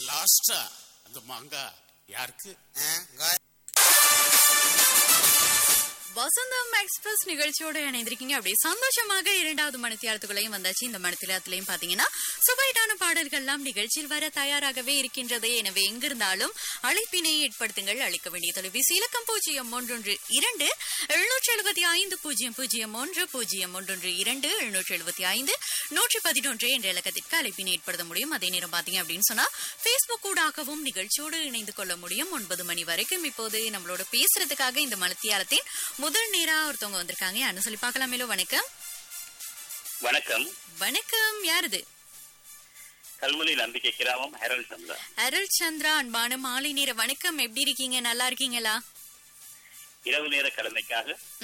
லாஸ்டா அந்த மாங்கா யாருக்கு ஆ, கா- வசந்தம் எக்ஸ்பிரஸ் நிகழ்ச்சியோட இணைந்திருக்கீங்க அப்படியே சந்தோஷமாக இரண்டாவது மணித்தியாலத்துக்குள்ளேயும் வந்தாச்சு இந்த மணித்தியாலத்திலையும் பாத்தீங்கன்னா சுவைட்டான பாடல்கள் எல்லாம் நிகழ்ச்சியில் வர தயாராகவே இருக்கின்றது எனவே எங்கிருந்தாலும் அழைப்பினை ஏற்படுத்துங்கள் அளிக்க வேண்டிய தொலைபேசி இலக்கம் பூஜ்ஜியம் ஒன்றொன்று இரண்டு எழுநூற்றி எழுபத்தி ஐந்து பூஜ்ஜியம் பூஜ்ஜியம் ஒன்று பூஜ்ஜியம் ஒன்றொன்று இரண்டு எழுநூற்றி எழுபத்தி ஐந்து நூற்றி பதினொன்று என்ற இலக்கத்திற்கு அழைப்பினை ஏற்படுத்த முடியும் அதே நேரம் பாத்தீங்க அப்படின்னு சொன்னா பேஸ்புக் ஊடாகவும் நிகழ்ச்சியோடு இணைந்து கொள்ள முடியும் ஒன்பது மணி வரைக்கும் இப்போது நம்மளோட பேசுறதுக்காக இந்த மலத்தியாலத்தின் முதல் நேரா ஒருத்தவங்க வந்திருக்காங்க யாருன்னு சொல்லி பார்க்கலாம் மேலோ வணக்கம் வணக்கம் வணக்கம் யாருது கல்முனை நம்பிக்கை கிராமம் ஹெரல் சந்திரா அருள் சந்திரா அன்பான மாலை நேர வணக்கம் எப்படி இருக்கீங்க நல்லா இருக்கீங்களா இரவு நேர கடமைக்காக